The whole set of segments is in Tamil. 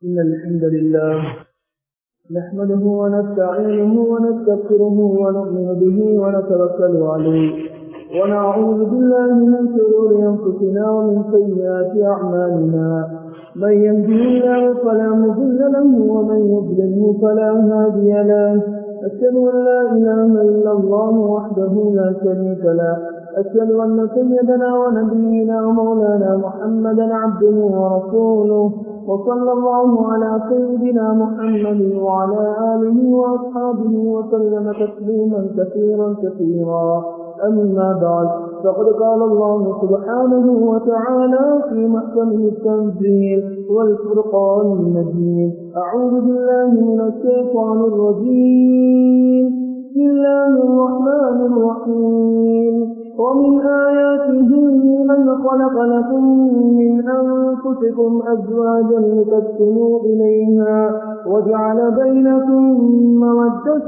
إن الحمد لله نحمده ونستعينه ونستغفره ونؤمن به ونتوكل عليه ونعوذ بالله من شرور أنفسنا ومن سيئات أعمالنا من يهده الله فلا مضل له ومن يضلله فلا هادي له أشهد أن لا إله إلا الله وحده لا شريك له أشهد أن سيدنا ونبينا ومولانا محمدا عبده ورسوله وصلى الله على سيدنا محمد وعلى آله وأصحابه وسلم تسليما كثيرا كثيرا أما بعد فقد قال الله سبحانه وتعالى في محكمه التنزيل والفرقان المجيد أعوذ بالله من الشيطان الرجيم بسم الله الرحمن الرحيم ومن آياته أن خلق لكم من أنفسكم أزواجا لتسكنوا إليها وجعل بينكم مودة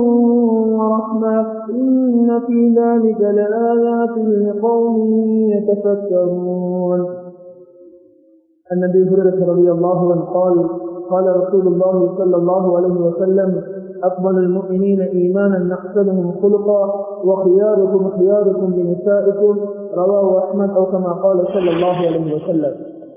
ورحمة إن في ذلك لآيات لقوم يتفكرون النبي هريرة رضي الله عنه قال قال رسول الله صلى الله عليه وسلم أفضل المؤمنين إيمانا نحسنهم خلقا وخياركم خياركم لنسائكم رواه أحمد أو كما قال صلى الله عليه وسلم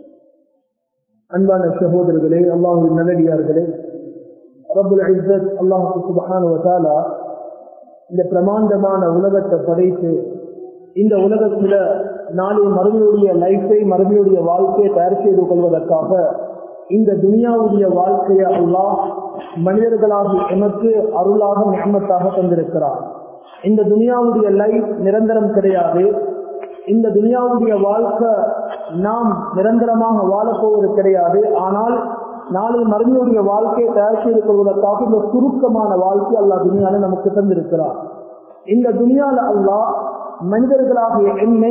அன்பான சகோதரர்களே அல்லாஹுவின் நல்லடியார்களே ரபுல் இஸ்ஸத் அல்லாஹு சுபஹானு வதாலா இந்த பிரமாண்டமான உலகத்தை படைத்து இந்த உலகத்துல நாளை மறுமையுடைய லைஃபை மறுமையுடைய வாழ்க்கையை தயார் செய்து கொள்வதற்காக இந்த துனியாவுடைய வாழ்க்கையை அல்லாஹ் மனிதர்களாகி எமக்கு அருளாக நியமத்தாக தந்திருக்கிறார் இந்த துனியாவுடைய லைஃப் நிரந்தரம் கிடையாது இந்த துனியாவுடைய வாழ்க்கை நாம் நிரந்தரமாக வாழப்போவது கிடையாது ஆனால் நாளை மறுமையுடைய வாழ்க்கையை தயார் செய்து கொள்வதற்காக இந்த சுருக்கமான வாழ்க்கை அல்லா துனியால நமக்கு தந்திருக்கிறார் இந்த துனியால அல்லாஹ் மனிதர்களாகிய என்னை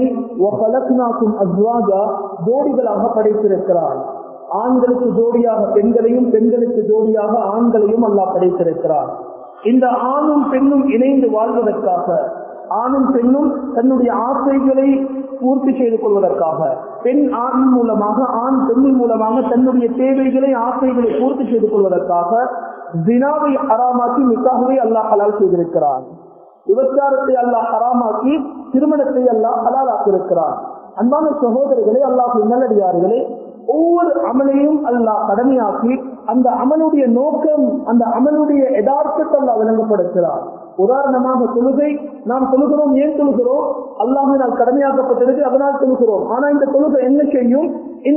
அஸ்வாஜா ஜோடிகளாக படைத்திருக்கிறார் ஆண்களுக்கு ஜோடியாக பெண்களையும் பெண்களுக்கு ஜோடியாக ஆண்களையும் அல்லாஹ் படைத்திருக்கிறார் இந்த ஆணும் பெண்ணும் இணைந்து வாழ்வதற்காக ஆணும் பெண்ணும் தன்னுடைய ஆசைகளை பூர்த்தி செய்து கொள்வதற்காக பெண் ஆண் மூலமாக ஆண் பெண்ணின் மூலமாக தன்னுடைய தேவைகளை ஆசைகளை பூர்த்தி செய்து கொள்வதற்காக தினாவை அறாமாக்கி நிக்காகவே அல்லாஹ் ஹலால் செய்திருக்கிறான் விபச்சாரத்தை அல்லாஹ் ஹராமாக்கி திருமணத்தை அல்லாஹ் ஹலாலாக்கி இருக்கிறான் அன்பான சகோதரர்களே அல்லாஹ் நல்லடியார்களே ஒவ்வொரு அமலையும் அல்லாஹ் கடமையாக்கி அந்த அமலுடைய நோக்கம் அந்த அமலுடைய யதார்த்தத்தை அல்லா விளங்கப்படுத்துகிறார் உதாரணமாக தொழுகை நாம் தொழுகிறோம் ஏன் தொழுகிறோம் அல்லாஹினால் கடமையாக்கப்பட்டிருக்கு அதனால் தொழுகிறோம் ஆனா இந்த தொழுகை என்ன செய்யும்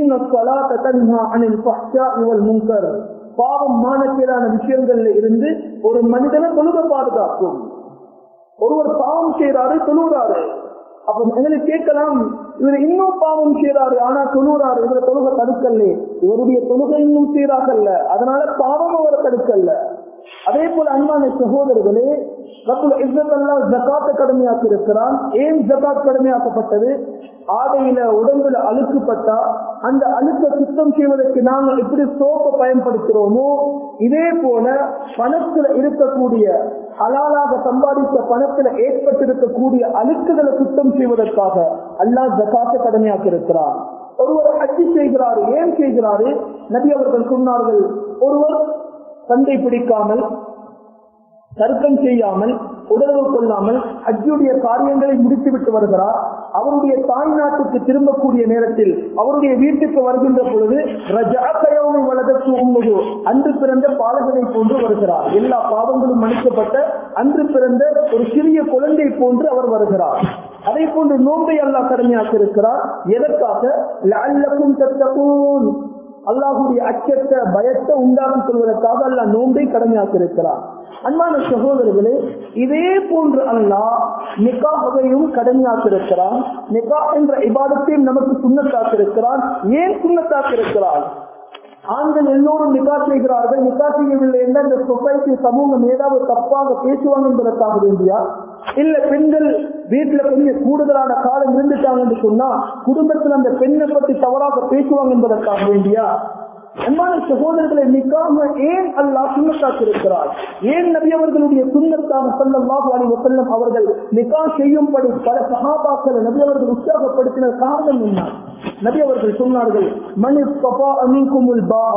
முன்கர் பாவம் மானக்கேடான விஷயங்கள்ல இருந்து ஒரு மனிதனை தொழுக பாதுகாக்கும் ஒருவர் பாவம் செய்யறாரு தொழுகிறாரு அப்ப எங்களுக்கு கேட்கலாம் இவர் இன்னும் பாவம் செய்யறாரு ஆனா தொழுகிறாரு இவர தொழுகை தடுக்கல்ல இவருடைய தொழுகை இன்னும் சீராகல்ல அதனால பாவம் அவரை தடுக்கல்ல அதே போல அன்பான சகோதரர்களே ஜக்காத்த கடமையாக்கி இருக்கிறான் ஏன் ஜக்காத் கடமையாக்கப்பட்டது ஆடையில உடம்புல அழுக்குப்பட்டா அந்த அழுக்க சுத்தம் செய்வதற்கு நாங்கள் எப்படி சோப்பை பயன்படுத்துறோமோ இதே போல பணத்துல இருக்கக்கூடிய ஹலாலாக சம்பாதித்த பணத்துல ஏற்பட்டிருக்கக்கூடிய அழுக்குகளை சுத்தம் செய்வதற்காக அல்லாஹ் ஜக்காத்தை கடமையாக்கி இருக்கிறார் ஒருவர் அச்சு செய்கிறாரு ஏன் செய்கிறாரு நபி அவர்கள் சொன்னார்கள் ஒருவர் சண்டை பிடிக்காமல் தர்க்கம் செய்யாமல் உடல்வு கொள்ளாமல் அஜுடைய காரியங்களை முடித்துவிட்டு வருகிறார் அவருடைய தாய் நாட்டுக்கு திரும்பக்கூடிய நேரத்தில் அவருடைய வீட்டுக்கு வருகின்ற பொழுது ரஜாக்கையோடு வலதற்கு உண்முகு அன்று பிறந்த பாலகனை போன்று வருகிறார் எல்லா பாவங்களும் மன்னிக்கப்பட்ட அன்று பிறந்த ஒரு சிறிய குழந்தை போன்று அவர் வருகிறார் அதே போன்று நோம்பை அல்லா கடமையாக்கி இருக்கிறார் எதற்காக லல்லக்கும் தத்தகூன் அல்லாஹுடைய அச்சத்தை பயத்தை உண்டாக்கி கொள்வதற்காக அல்லா நோன்பை கடமையாக்கி இருக்கிறார் அன்பான சகோதரர்களே இதே போன்று அல்லாஹ் நிக்காகையும் கடமையாக்கி இருக்கிறான் நிக்கா என்ற இபாதத்தையும் நமக்கு சுண்ணத்தாக்கி இருக்கிறான் ஏன் சுண்ணத்தாக்கி இருக்கிறான் ஆண்கள் எல்லோரும் நிக்கா செய்கிறார்கள் நிக்கா செய்யவில்லை என்ற இந்த சொசைட்டி சமூகம் ஏதாவது தப்பாக பேசுவாங்க என்பதற்காக வேண்டியா இல்ல பெண்கள் வீட்டுல கொஞ்சம் கூடுதலான காலம் இருந்துட்டாங்கன்னு சொன்னா குடும்பத்தில் அந்த பெண்ணை பத்தி தவறாக பேசுவாங்க என்பதற்காக வேண்டியா அன்பான சகோதரர்களை நிக்காம ஏன் அல்லாஹ் சுண்ணத்தாக்கி இருக்கிறார் ஏன் நபி அவர்களுடைய சுண்ணத்தாக சல்லல்லாஹு அலைஹி வஸல்லம் அவர்கள் நிக்கா செய்யும்படி பல சஹாபாக்களை நபி அவர்கள் உற்சாகப்படுத்தின காரணம் என்ன நபி அவர்கள் சொன்னார்கள் மணி பபா அமின்குமுல் பா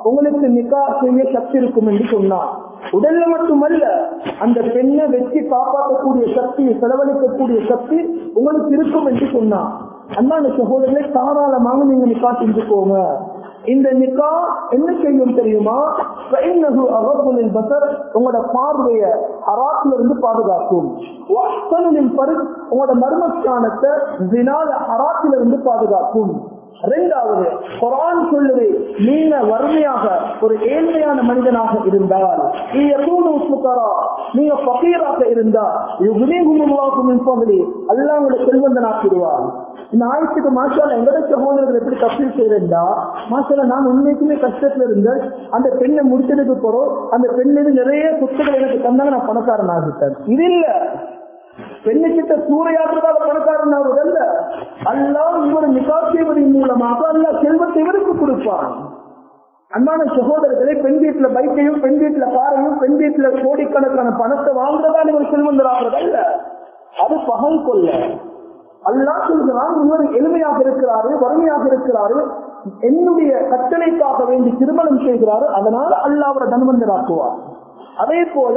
உங்களுக்கு நிக்கா செய்ய சக்தி இருக்கும் என்று சொன்னார் உடல்ல மட்டுமல்ல அந்த பெண்ணை வெற்றி காப்பாற்றக்கூடிய சக்தி செலவழிக்கக்கூடிய சக்தி உங்களுக்கு இருக்கும் என்று சொன்னார் அண்ணாண்ட சகோதரர்களை தாராளமாக நீங்க நிக்கா செஞ்சுக்கோங்க இந்த நிக்கா என்ன செய்யும் தெரியுமா ஃபைன்னஹு அகப்புலில் பசர் உங்களோட பார்வைய ஹராத்துல இருந்து பாதுகாக்கும் வஹ்சனுலில் பருத் உங்களோட மர்மஸ்தானத்தை ஜினால ஹராத்துல இருந்து பாதுகாக்கும் இரண்டாவது குரான் சொல்லுது நீங்க வறுமையாக ஒரு ஏழ்மையான மனிதனாக இருந்தால் நீ எப்போது சுக்கரா நீங்க பகீராக இருந்தா யுகுனேகுமுல்லாக்கும் பகுதி அல்லா உங்களை செல்வந்தனாக்கிடுவார் இந்த ஆயத்துக்கு மாசால எங்கட சகோதரர்கள் எப்படி தப்பீல் செய்யறா மாசால நான் உண்மைக்குமே கஷ்டத்துல இருந்து அந்த பெண்ணை முடிச்சதுக்கு போறோம் அந்த பெண்ணில் நிறைய சொத்துக்கள் எனக்கு தந்தாங்க நான் பணக்காரன் ஆகிட்டேன் இது இல்ல பெண்ணுக்கிட்ட சூறையாடுறதால பணக்காரன் ஆகுதல்ல அல்லாம் இவர் நிகாசியவரின் மூலமாக அல்ல செல்வத்தை இவருக்கு கொடுப்பான் அன்பான சகோதரர்களே பெண் வீட்டுல பைக்கையும் பெண் வீட்டுல காரையும் பெண் வீட்டுல கோடிக்கணக்கான பணத்தை வாங்குறதா இவர் செல்வந்தராகிறதல்ல அது பகல் கொள்ள அல்லா சொல்கிறான் இவர் எளிமையாக இருக்கிறாரு வறுமையாக இருக்கிறாரு என்னுடைய கட்டளைக்காக வேண்டி திருமணம் செய்கிறாரு அதனால அல்லா அவரை தன்வந்தராக்குவார் அதே போல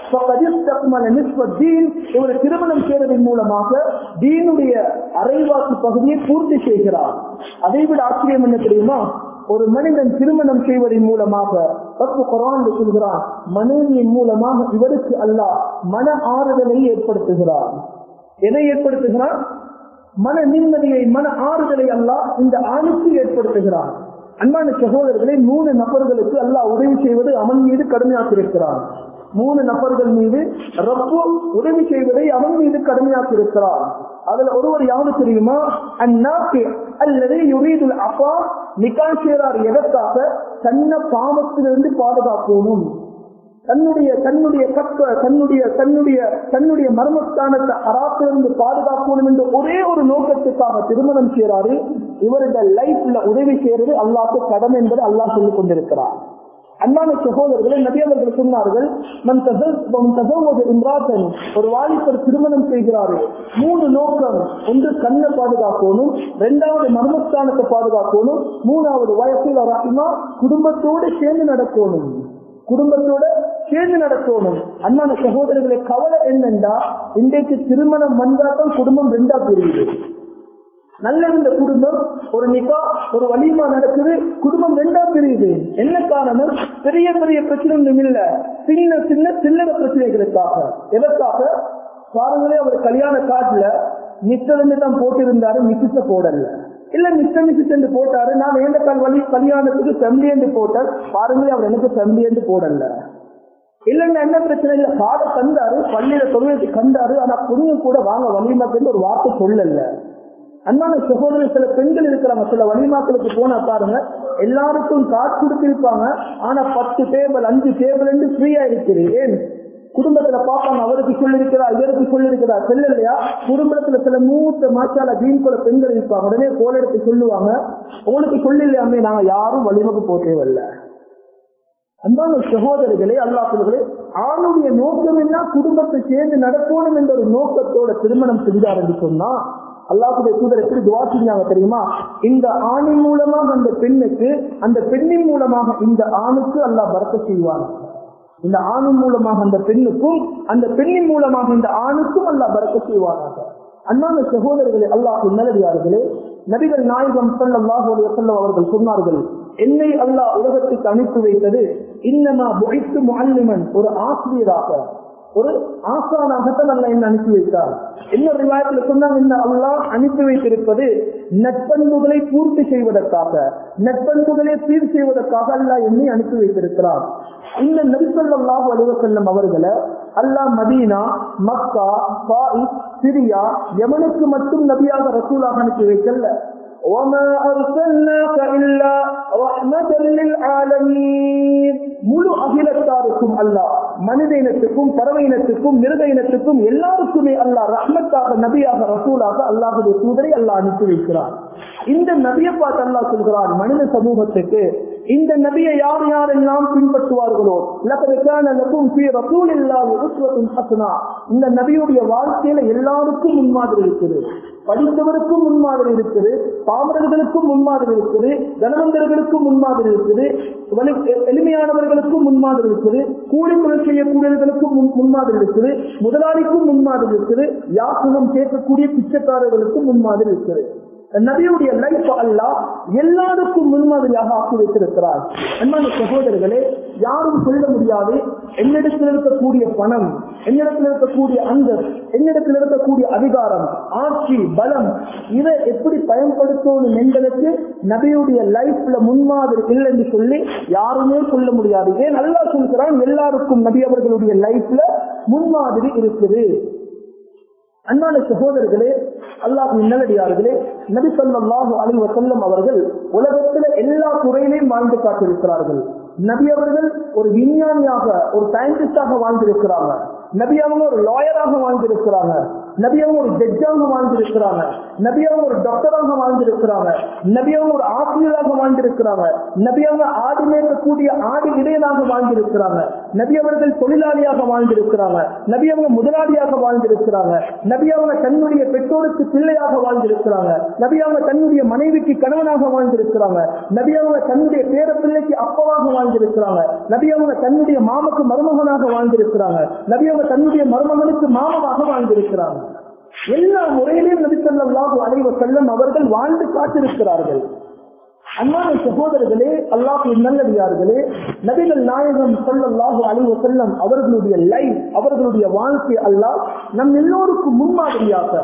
இவர் திருமணம் செய்வதன் மூலமாக தீனுடைய அரைவாக்கு பகுதியை பூர்த்தி செய்கிறார் அதை விட ஆச்சரியம் என்ன தெரியுமா ஒரு மனிதன் திருமணம் செய்வதன் மூலமாக பத்து குரான் சொல்கிறான் மனைவியின் மூலமாக இவருக்கு அல்லாஹ் மன ஆறுதலை ஏற்படுத்துகிறார் எதை ஏற்படுத்துகிறார் மன நிம்மதியை மன ஆறுதலை அல்லாஹ் இந்த ஆணுக்கு ஏற்படுத்துகிறார் அன்பான சகோதரர்களை மூணு நபர்களுக்கு அல்லாஹ் உதவி செய்வது அவன் மீது கடுமையாக்கியிருக்கிறான் மூணு நபர்கள் மீது ரப்பு உதவி செய்வதை அவன் மீது கடுமையாக்கியிருக்கிறான் அதுல ஒருவர் யாரு தெரியுமா அந்நாக்கு அல்லது யுரீதுல் அப்பா நிகாசியரார் எதற்காக தன்னை பாவத்திலிருந்து பாதுகாக்கணும் தன்னுடைய தன்னுடைய கற்ப தன்னுடைய தன்னுடைய தன்னுடைய மர்மஸ்தானத்தை அராத்திலிருந்து பாதுகாக்கணும் என்ற ஒரே ஒரு நோக்கத்துக்காக திருமணம் செய்யறாரு இவருடைய லைஃப்ல உதவி செய்யறது அல்லாக்கு கடமை என்பது அல்லாஹ் சொல்லிக் கொண்டிருக்கிறார் அன்பான சகோதரர்களை நபியவர்கள் சொன்னார்கள் இம்ராத்தன் ஒரு வாலிபர் திருமணம் செய்கிறாரு மூணு நோக்கம் ஒன்று கண்ணை பாதுகாக்கணும் இரண்டாவது மர்மஸ்தானத்தை பாதுகாக்கணும் மூணாவது வயசில் ராகிமா குடும்பத்தோடு சேர்ந்து நடக்கணும் குடும்பத்தோட சேர்ந்து நடக்கணும் அன்பான சகோதரர்களை கவலை என்னண்டா இன்றைக்கு திருமணம் வந்தாதான் குடும்பம் ரெண்டா பிரியுது நல்ல இருந்த குடும்பம் ஒரு நிகா ஒரு வலிமா நடக்குது குடும்பம் ரெண்டா பிரியுது என்ன காரணம் பெரிய பெரிய பிரச்சனை ஒன்றும் இல்ல சின்ன சின்ன சில்லற பிரச்சனைகளுக்காக எதற்காக பாருங்களே அவர் கல்யாண காட்டுல மிச்சம் தான் போட்டிருந்தாரு மிச்சத்தை போடல இல்ல மிச்சம் மிச்சம் என்று போட்டாரு நான் வேண்ட கால் வழி கல்யாணத்துக்கு ஃபேமிலி என்று போட்டார் பாருங்களே அவர் எனக்கு ஃபேமிலி என்று போடல இல்லைன்னா என்ன பிரச்சனை இல்ல காட கண்டாரு பள்ளியில தொழிலுக்கு கண்டாரு ஆனா பொண்ணு கூட வாங்க வலிமாக்கு ஒரு வார்த்தை சொல்லல அன்பான சகோதரர் சில பெண்கள் இருக்கிறாங்க சில வலிமாக்களுக்கு போனா பாருங்க எல்லாருக்கும் காசு கொடுத்திருப்பாங்க ஆனா பத்து டேபிள் அஞ்சு டேபிள் என்று ஃப்ரீயா இருக்குது ஏன் குடும்பத்துல பாப்பாங்க அவருக்கு சொல்லிருக்கிறா இவருக்கு சொல்லிருக்கிறா செல்லலையா குடும்பத்துல சில மூத்த மாச்சால தீன்குல பெண்கள் இருப்பாங்க உடனே கோல் எடுத்து சொல்லுவாங்க உங்களுக்கு சொல்லலையாமே நாங்க யாரும் வலிமக்கு போட்டேவல்ல அன்பான சகோதரர்களே அல்லா சொல்லுகளே ஆணுடைய நோக்கம் என்ன குடும்பத்தை சேர்ந்து நடக்கணும் என்ற ஒரு நோக்கத்தோட திருமணம் செஞ்சார் என்று சொன்னா அல்லாஹுடைய தூதர் எப்படி துவா செஞ்சாங்க தெரியுமா இந்த ஆணின் மூலமாக அந்த பெண்ணுக்கு அந்த பெண்ணின் மூலமாக இந்த ஆணுக்கு அல்லாஹ் பரத்த செய்வாங்க இந்த ஆணின் மூலமாக அந்த பெண்ணுக்கும் அந்த பெண்ணின் மூலமாக இந்த ஆணுக்கும் அல்லாஹ் பரத்த செய்வாராக அண்ணாந்த சகோதரர்களே அல்லாஹ் நல்லடியார்களே நபிகள் நாயகம் சல்லாஹ் செல்லம் அவர்கள் சொன்னார்கள் என்னை அல்லாஹ் உலகத்துக்கு அனுப்பி வைத்தது இன்னமா புகைத்து முல்லிமன் ஒரு ஆசிரியராக ஒரு ஆசானாகத்தான் அல்ல என்ன அனுப்பி வைத்தார் என்ன ரிவாயத்தில் சொன்னாங்க இந்த அல்லாஹ் அனுப்பி வைத்திருப்பது நட்பண்புகளை பூர்த்தி செய்வதற்காக நட்பண்புகளை சீர் செய்வதற்காக அல்லாஹ் என்னை அனுப்பி வைத்திருக்கிறார் இந்த நபிசல்லாஹு அலுவசல்லம் அவர்களை அல்லாஹ் மதீனா மக்கா பாயிஸ் சிரியா யமனுக்கு மட்டும் நபியாக ரசூலாக அனுப்பி வைக்கல وما أرسلناك إلا رحمة للعالمين முழு அகிலத்தாருக்கும் அல்லாஹ் மனித இனத்துக்கும் பறவை இனத்துக்கும் மிருக இனத்துக்கும் எல்லாருக்குமே அல்லாஹ் ரஹ்மத்தாக நபியாக ரசூலாக அல்லாஹுடைய தூதரை அல்லாஹ் அனுப்பி வைக்கிறார் இந்த நபியை பார்த்து அல்லாஹ் சொல்கிறார் மனித சமூகத்துக்கு இந்த நபியை யார் யாரெல்லாம் பின்பற்றுவார்களோ இந்த நபியுடைய வாழ்க்கையில எல்லாருக்கும் முன்மாதிரி இருக்குது படித்தவருக்கும் முன்மாதிரி இருக்குது பாமரர்களுக்கும் முன்மாதிரி இருக்குது தனவந்தர்களுக்கும் முன்மாதிரி இருக்குது வலி- எளிமையானவர்களுக்கும் முன்மாதிரி இருக்குது கூலி தொழில் செய்யக்கூடியவர்களுக்கும் முன்- முன்மாதிரி இருக்குது முதலாளிக்கும் முன்மாதிரி இருக்குது யாசகம் கேட்கக்கூடிய பிச்சைக்காரர்களுக்கும் முன்மாதிரி இருக்குது நபியுடைய லைஃப் அல்லாஹ் எல்லாருக்கும் முன்மாதிரியாக ஆக்கி வைத்திருக்கிறார் அன்பான சகோதரர்களே யாரும் சொல்ல முடியாது என்னிடத்தில் இருக்கக்கூடிய பணம் என்னிடத்தில் இருக்கக்கூடிய அந்தஸ் என்னிடத்தில் இருக்கக்கூடிய அதிகாரம் ஆட்சி பலம் இதை எப்படி பயன்படுத்தணும் என்பதற்கு நபியுடைய லைஃப்ல முன்மாதிரி இல்லை என்று சொல்லி யாருமே சொல்ல முடியாது ஏன் நல்லா சொல்கிறான் எல்லாருக்கும் நபி அவர்களுடைய லைஃப்ல முன்மாதிரி இருக்குது அன்பான சகோதரர்களே அல்லாஹின் நல்லடியார்களே நபி ஸல்லல்லாஹு அலைஹி வஸல்லம் அவர்கள் உலகத்துல எல்லா துறையிலையும் வாழ்ந்து காட்டியிருக்கிறார்கள் நபி அவர்கள் ஒரு விஞ்ஞானியாக ஒரு சயின்டிஸ்டாக வாழ்ந்திருக்கிறாங்க நபி அவங்க ஒரு லாயராக வாழ்ந்திருக்கிறாங்க நபி அவங்க ஒரு ஜட்ஜாக வாழ்ந்திருக்கிறாங்க நபி அவங்க ஒரு டாக்டராக வாழ்ந்திருக்கிறாங்க நபி அவங்க ஒரு ஆசிரியராக வாழ்ந்திருக்கிறாங்க நபி அவங்க ஆடு மேற்கக்கூடிய ஆடு இடையனாக வாழ்ந்திருக்கிறாங்க நபி அவர்கள் தொழிலாளியாக வாழ்ந்திருக்கிறாங்க நபி அவங்க முதலாளியாக வாழ்ந்திருக்கிறாங்க நபி அவங்க தன்னுடைய பெற்றோருக்கு பிள்ளையாக வாழ்ந்திருக்கிறாங்க நபி அவங்க தன்னுடைய மனைவிக்கு கணவனாக வாழ்ந்திருக்கிறாங்க நபி அவங்க தன்னுடைய பேர பிள்ளைக்கு அப்பவாக வாழ்ந்திருக்கிறாங்க நபி அவங்க தன்னுடைய மாமக்கு மருமகனாக வாழ்ந்திருக்கிறாங்க நபி அவங்க தன்னுடைய மருமகனுக்கு மாமமாக வாழ்ந்திருக்கிறாங்க எல்லா முறையிலும் நபி ஸல்லல்லாஹு அலைஹி வஸல்லம் அவர்கள் வாழ்ந்து காட்டிருக்கிறார்கள் அன்பான சகோதரர்களே அல்லாஹ் நல்லடியார்களே நபிகள் நாயகம் ஸல்லல்லாஹு அலைஹி வஸல்லம் அவர்களுடைய லைஃப் அவர்களுடைய வாழ்க்கை அல்லாஹ் நம் எல்லோருக்கும் முன்மாதிரியாக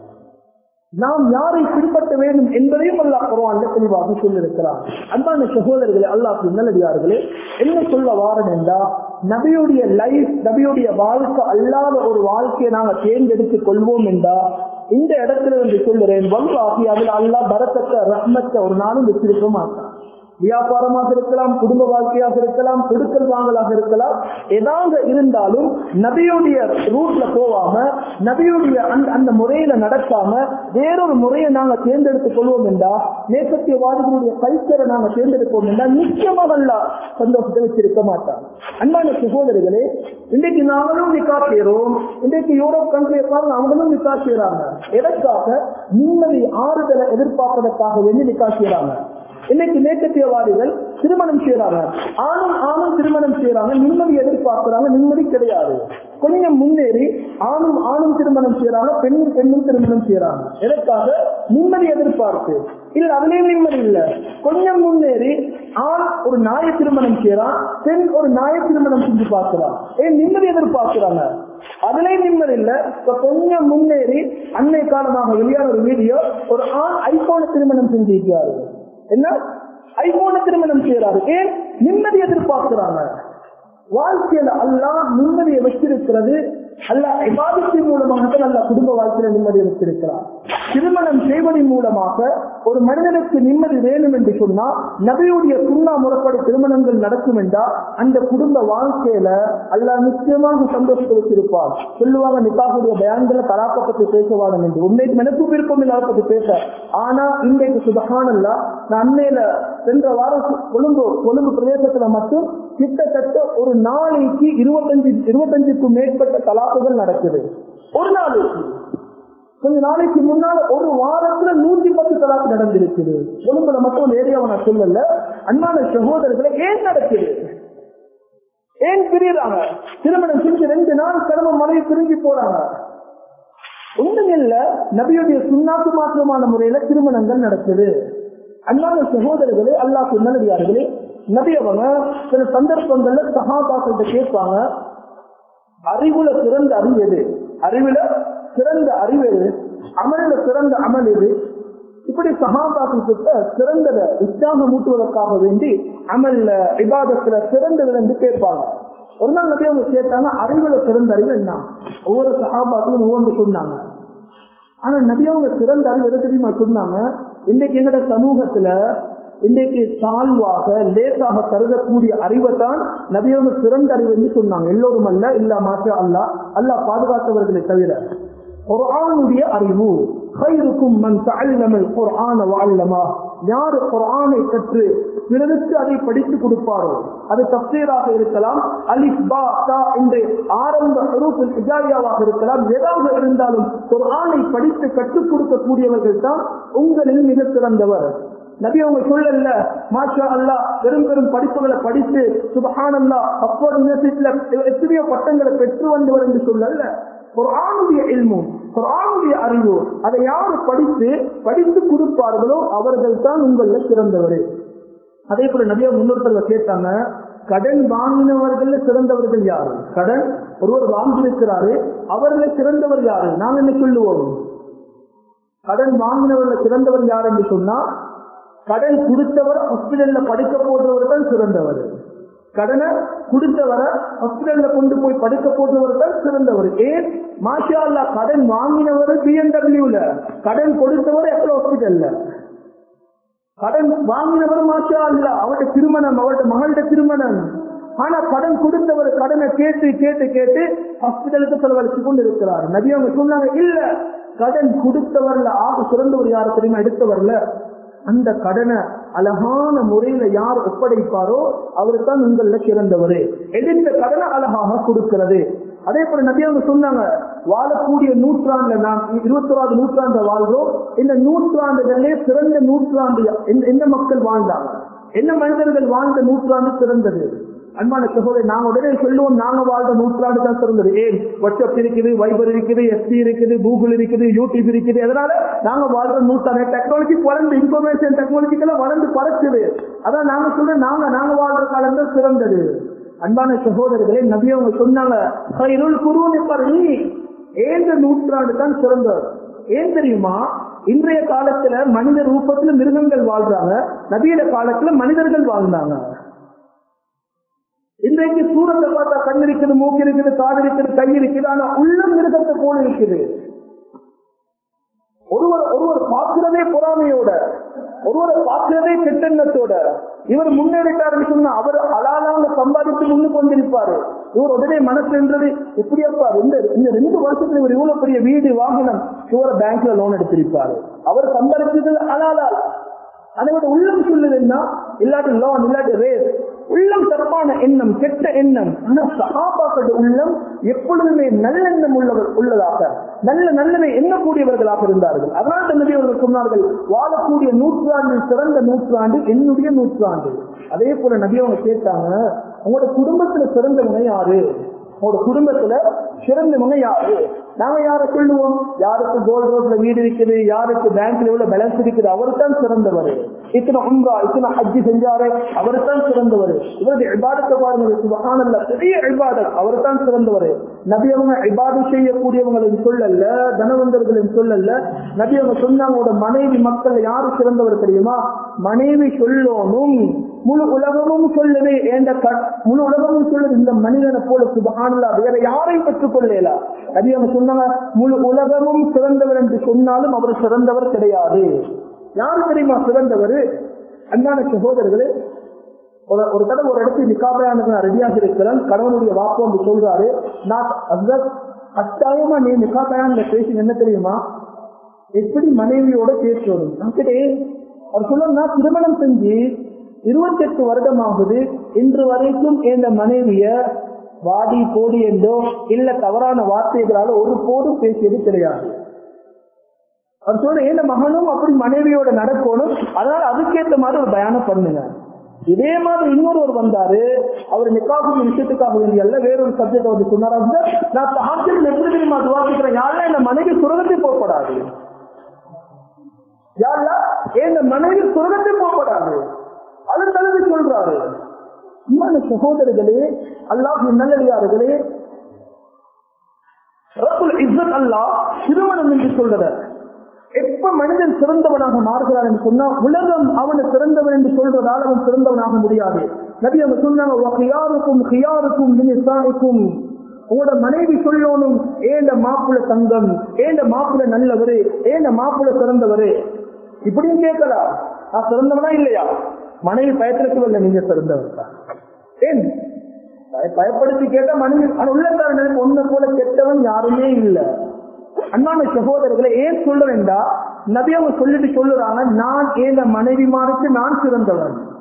நாம் யாரை பின்பற்ற வேண்டும் என்பதையும் அல்லாஹ் குர்ஆன்ல தெளிவாக சொல்லியிருக்கிறார் அன்பான சகோதரர்களே அல்லாஹ் நல்லடியார்களே என்ன சொல்ல வாரன் என்றா நபியுடைய லைஃப் நபியுடைய வாழ்க்கை அல்லாத ஒரு வாழ்க்கையை நாங்கள் தேர்ந்தெடுத்துக் கொள்வோம் என்றா இந்த இடத்துல வந்து சொல்லுறேன் வல்லாகி அதில் அல்லாஹ் பரத்தக்க ரஹ்மத்தை ஒரு நாளும் வச்சிருக்க மாட்டான் வியாபாரமாக இருக்கலாம் குடும்ப வாழ்க்கையாக இருக்கலாம் கொடுக்கல் வாங்கலாக இருக்கலாம் ஏதாவது இருந்தாலும் நபியுடைய ரூட்ல போகாம நபியுடைய அந்த- அந்த முறையில நடக்காம வேறொரு முறையை நாங்க தேர்ந்தெடுத்துக் கொள்வோம் என்றா நேசத்தியவாதிகளுடைய கல்ச்சரை நாங்க தேர்ந்தெடுப்போம் என்றா நிச்சயமாக அல்ல சந்தோஷத்தை வச்சிருக்க மாட்டாங்க அன்பான சகோதரிகளே இன்றைக்கு நாங்களும் நிக்கா செய்யறோம் இன்றைக்கு யூரோப் கண்ட்ரியை பாருங்க அவங்களும் நிக்கா செய்யறாங்க எதற்காக நிம்மதி ஆறுதலை எதிர்பார்ப்பதற்காக வேண்டி நிக்கா செய்யறாங்க இன்னைக்கு மேற்கத்தியவாதிகள் திருமணம் செய்யறாங்க ஆணும் ஆணும் திருமணம் செய்யறாங்க நிம்மதி எதிர்பார்க்கிறாங்க நிம்மதி கிடையாது கொஞ்சம் முன்னேறி ஆணும் ஆணும் திருமணம் செய்யறாங்க பெண்ணும் பெண்ணும் திருமணம் செய்யறாங்க எதற்காக நிம்மதி எதிர்பார்ப்பு இல்ல அதுலயும் நிம்மதி இல்ல கொஞ்சம் முன்னேறி ஆண் ஒரு நாய திருமணம் செய்யறான் பெண் ஒரு நாய திருமணம் செஞ்சு பார்க்கிறான் ஏன் நிம்மதி எதிர்பார்க்கிறாங்க அதுலயும் நிம்மதி இல்ல இப்ப கொஞ்சம் முன்னேறி அன்னை காலமாக வெளியான ஒரு வீடியோ ஒரு ஆண் ஐபோன் திருமணம் செஞ்சிருக்காரு என்ன ஐபோன திருமணம் செய்யறாரு ஏன் நிம்மதி எதிர்பார்க்கிறாங்க வாழ்க்கையில அல்லாஹ் நிம்மதியை வச்சிருக்கிறது அல்லாஹ் இபாதத்தின் மூலமாக நல்ல குடும்ப வாழ்க்கையில நிம்மதி வச்சிருக்கிறார் திருமணம் செய்வதன் மூலமாக ஒரு மனிதனுக்கு நிம்மதி வேணும் என்று சொன்னா நபியுடைய சுண்ணா முறைப்படி திருமணங்கள் நடக்கும் என்றால் அந்த குடும்ப வாழ்க்கையில அல்லாஹ் நிச்சயமாக சந்தோஷத்தை வச்சிருப்பார் சொல்லுவாங்க நிக்காவுடைய பயான்களை தலாக்க பத்தி பேசவாடும் என்று உண்மைக்கு எனக்கு விருப்பம் இல்லாத பத்தி பேச ஆனா இன்றைக்கு சுபகானல்லா நான் அண்மையில சென்ற வாரம் கொழும்பு கொழும்பு பிரதேசத்துல மட்டும் கிட்டத்தட்ட ஒரு நாளைக்கு இருபத்தஞ்சு இருபத்தஞ்சுக்கும் மேற்பட்ட தலாக்குகள் நடக்குது ஒரு நாளைக்கு கொஞ்ச நாளைக்கு முன்னால ஒரு வாரத்துல நூத்தி பத்து தலாக்கு நடந்திருக்குது கொழும்புல மட்டும் ஒரு ஏரியாவை நான் சொல்லல அன்பான சகோதரர்களை ஏன் நடக்குது ஏன் பிரியறாங்க திருமணம் செஞ்சு ரெண்டு நாள் கிழமை மனைவி பிரிஞ்சு போறாங்க ஒண்ணுமில்ல நபியுடைய சுண்ணாக்கு மாற்றமான முறையில திருமணங்கள் நடக்குது அன்பான சகோதரர்களே அல்லாஹ் நல்லடியார்களே நபி அவங்க சில சந்தர்ப்பங்கள்ல சகாபாக்கிட்ட கேட்பாங்க அறிவுல சிறந்த அறிவு எது அறிவுல சிறந்த அறிவு எது அமலில சிறந்த அமல் எது இப்படி சகாபாக்கள் கிட்ட சிறந்தத உற்சாகம் மூட்டுவதற்காக வேண்டி அமல்ல விவாதத்துல சிறந்தது என்று கேட்பாங்க ஒரு நாள் நபி அவங்க கேட்டாங்க அறிவுல சிறந்த அறிவு என்ன ஒவ்வொரு சகாபாக்களும் ஒவ்வொன்று சொன்னாங்க ஆனா நபி அவங்க சிறந்த அறிவு எது தெரியுமா சொன்னாங்க இன்னைக்கு எங்கட சமூகத்துல இன்றைக்கு தாழ்வாக லேசாக கருதக்கூடிய அறிவை தான் நபியவங்க சிறந்த அறிவு என்று சொன்னாங்க எல்லோரும் அல்ல இல்ல மாற்ற அல்லா அல்லா பாதுகாத்தவர்களை தவிர குர்ஆனுடைய அறிவு خيركم من تعلم القرآن وعلمه யார் குர்ஆனை கற்று பிறருக்கு அதை படித்து கொடுப்பாரோ அது தப்சீராக இருக்கலாம் அலிஃப் பா தா என்று ஆரம்ப ஹுரூஃபுல் ஹிஜாரியாவாக இருக்கலாம் எதாக இருந்தாலும் ஒரு ஆணை படித்து கற்றுக் கொடுக்கக்கூடியவர்கள் தான் உங்களில் மிக சிறந்தவர் நபி அவங்க சொல்லல மாஷா அல்லா பெரும் பெரும் படிப்புகளை படித்து சுபஹானல்லா அப்போது யூனிவர்சிட்டியில எத்தனையோ பட்டங்களை பெற்று வந்தவர் என்று சொல்லல ஒரு ஆணுடைய இல்மும் ஒரு ஆணுடைய அறிவு அதை யார் படித்து படித்து கொடுப்பார்களோ அவர்கள் தான் உங்கள சிறந்தவர் அதே போல நபியா முன்னோர்கள் கேட்டாங்க கடன் வாங்கினவர்கள் சிறந்தவர்கள் யாரு கடன் ஒருவர் வாங்கியிருக்கிறாரு அவர்களை சிறந்தவர் யாரு நாம் என்ன சொல்லுவோம் கடன் வாங்கினவர்கள் சிறந்தவர் யார் என்று சொன்னா கடன் கொடுத்தவர் ஹாஸ்பிட்டல்ல படிக்க போடுறவர் தான் சிறந்தவர் கடனை கொடுத்தவரை ஹாஸ்பிட்டல்ல கொண்டு போய் படிக்க போடுறவர் தான் சிறந்தவர் ஏன் மாஷா அல்லா கடன் வாங்கினவர் பிஎன்டபிள்யூல கடன் கொடுத்தவர் எப்போ ஹாஸ்பிட்டல்ல கடன் வாங்கினவர் மாஷா அல்லா அவருடைய திருமணம் அவருடைய மகளுடைய திருமணம் ஆனா கடன் கொடுத்தவர் கடனை கேட்டு கேட்டு கேட்டு ஹாஸ்பிட்டலுக்கு செலவழிச்சு கொண்டு இருக்கிறார் நபி அவங்க சொன்னாங்க இல்ல கடன் கொடுத்தவர்ல ஆக சிறந்தவர் யார் தெரியுமா எடுத்தவர்ல அந்த கடனை அழகான முறையில யார் ஒப்படைப்பாரோ அவர் தான் உங்கள சிறந்தவர் எடுத்த கடனை அழகாக கொடுக்கிறது அதே போல நபி அவங்க சொன்னாங்க வாழக்கூடிய நூற்றாண்டுல நாம் இருபத்தோராவது நூற்றாண்டு வாழ்றோம் இந்த நூற்றாண்டுகளே சிறந்த நூற்றாண்டு எந்த மக்கள் வாழ்ந்தாங்க என்ன மனிதர்கள் வாழ்ந்த நூற்றாண்டு சிறந்தது அன்பான சகோதரி நாங்க உடனே சொல்லுவோம் நாங்க வாழ்ந்த நூற்றாண்டு தான் சிறந்தது ஏன் வாட்ஸ்அப் இருக்குது வைபர் இருக்குது எஸ்பி இருக்குது கூகுள் இருக்குது யூடியூப் இருக்குது அதனால நாங்க வாழ்ற நூற்றாண்டு டெக்னாலஜி வளர்ந்து இன்ஃபர்மேஷன் டெக்னாலஜிக்கெல்லாம் வளர்ந்து பறக்குது அதான் நாங்க சொல்ற நாங்க நாங்க வாழ்ற காலம் தான் சிறந்தது அன்பான சகோதரர்களே நபி அவங்க சொன்னாங்க இருள் குருன்னு பாருங்க ஏந்த நூற்றாண்டு தான் சிறந்தது ஏன் தெரியுமா இன்றைய காலத்துல மனித ரூபத்துல மிருகங்கள் வாழ்றாங்க நபியோட காலத்துல மனிதர்கள் வாழ்ந்தாங்க இன்றைக்கு சூரத்தை பார்த்தா கண் இருக்குது மூக்கு இருக்குது காது இருக்குது கை இருக்குது ஆனா உள்ளம் மிருகத்தை போல இருக்குது ஒருவர் ஒருவர் பார்க்கிறதே பொறாமையோட ஒருவரை பார்க்கிறதே கெட்டெண்ணத்தோட இவர் முன்னேறிட்டாருன்னு சொன்னா அவர் அலாலாங்க சம்பாதித்து முன்னுக்கு வந்திருப்பாரு இவர் உடனே மனசு என்றது எப்படியாப்பா இந்த இந்த ரெண்டு வருஷத்துல இவர் இவ்வளவு பெரிய வீடு வாகனம் இவர பேங்க்ல லோன் எடுத்திருப்பாரு அவர் சம்பாதிச்சது அலாலா அதோட உள்ளம் சொல்லுதுன்னா இல்லாட்டி லோன் இல்லாட்டி ரேஸ் உள்ளம் தப்பான எண்ணம் கெட்ட எண்ணம் ஆனா சகாபாக்கள் உள்ளம் எப்பொழுதுமே நல்லெண்ணம் உள்ளவர் உள்ளதாக நல்ல நல்லதை எண்ணக்கூடியவர்களாக இருந்தார்கள் அதனால் தன்னுடைய அவர்கள் சொன்னார்கள் வாழக்கூடிய நூற்றாண்டில் சிறந்த நூற்றாண்டு என்னுடைய நூற்றாண்டு அதே போல நபி அவங்க கேட்டாங்க உங்களோட குடும்பத்துல சிறந்தவங்க யாரு உங்களோட குடும்பத்துல சிறந்தவங்க யாரு நாம யார சொல்லுவோம் யாருக்கு கோல்ட் ரோட்ல வீடு இருக்குது யாருக்கு பேங்க்ல எவ்வளவு பேலன்ஸ் இருக்குது அவர் தான் சிறந்தவர் இத்தனை உம்ரா இத்தனை ஹஜ்ஜி செஞ்சாரு அவர் தான் சிறந்தவர் இவருடைய இபாதத்தை பாருங்க சுபகானல்ல பெரிய இபாதத் அவர் தான் சிறந்தவர் நபி அவங்க இபாது செய்யக்கூடியவங்களின் சொல்லல்ல தனவந்தர்களின் சொல்லல்ல நபி அவங்க சொன்னாங்க மனைவி மக்கள் யாரு சிறந்தவர் தெரியுமா மனைவி சொல்லணும் முழு உலகமும் சொல்லுது ஏண்ட முழு உலகமும் சொல்லுது இந்த மனிதனை போல சுபகானல்லா வேற யாரையும் பெற்றுக் கொள்ளல நபி அவங்க சொன்னாங்க முழு உலகமும் சிறந்தவர் என்று சொன்னாலும் அவர் சிறந்தவர் கிடையாது யாரு தெரியுமா சிறந்தவர் அன்பான சகோதரர்களே ஒரு ஒரு தடவை ஒரு இடத்துல நிக்காபையான நான் ரெடியாக இருக்கிறேன் கணவனுடைய வாக்கு வந்து சொல்றாரு நான் அந்த கட்டாயமா நீ நிக்காபையான பேசி என்ன தெரியுமா எப்படி மனைவியோட பேசணும் நான் கேட்டேன் அவர் சொல்ல நான் திருமணம் செஞ்சு இருபத்தி எட்டு வருடமாகுது இன்று வரைக்கும் எந்த மனைவிய வாடி போடி என்றோ இல்ல தவறான வார்த்தைகளால ஒரு போதும் பேசியது கிடையாது அவர் சொல்ற ஏன் மகனும் அப்படி மனைவியோட நடக்கணும் அதனால அதுக்கேற்ற மாதிரி ஒரு பயானம் பண்ணுங்க இதே மாதிரி இன்னொருவர் வந்தாரு அவர் நிக்காகும் விஷயத்துக்காக வேண்டிய அல்ல வேறொரு சப்ஜெக்ட் வந்து சொன்னாரா நான் தாக்கத்தில் எப்படி தெரியுமா துவாசிக்கிறேன் யாரெல்லாம் இந்த மனைவி சுரகத்தை போகப்படாது யாரா என் மனைவி சுரகத்தை போகப்படாது அது தலைவி சொல்றாரு இன்னொரு சகோதரர்களே அல்லாஹ் நல்லடியார்களே இஸ்ஸத் அல்லாஹ் திருமணம் என்று சொல்றத எப்ப மனிதன் சிறந்தவனாக மாறுகிறான் என்று சொன்னா உலகம் அவனை சிறந்தவன் என்று சொல்றதால் அவன் சிறந்தவனாக முடியாது நபி அவங்க சொன்னாங்க ஹியாருக்கும் ஹியாருக்கும் நிசாய்க்கும் உங்களோட மனைவி சொல்லணும் ஏண்ட மாப்பிள்ள தங்கம் ஏண்ட மாப்பிள்ள நல்லவரு ஏண்ட மாப்பிள்ள சிறந்தவரு இப்படியும் கேட்கலாம் நான் சிறந்தவனா இல்லையா மனைவி பயத்திற்கு இல்லை நீங்க சிறந்தவர் தான் ஏன் பயப்படுத்தி கேட்டா மனைவி உள்ளக்காரன் ஒண்ணு போல கெட்டவன் யாருமே இல்லை அண்ணான சகோதரர்களை ஏன் சொல்றேன்டா நபி அவங்க சொல்லிட்டு சொல்லுறாங்க நான் ஏந்த மனைவிமாருக்கு நான் சிறந்தவன்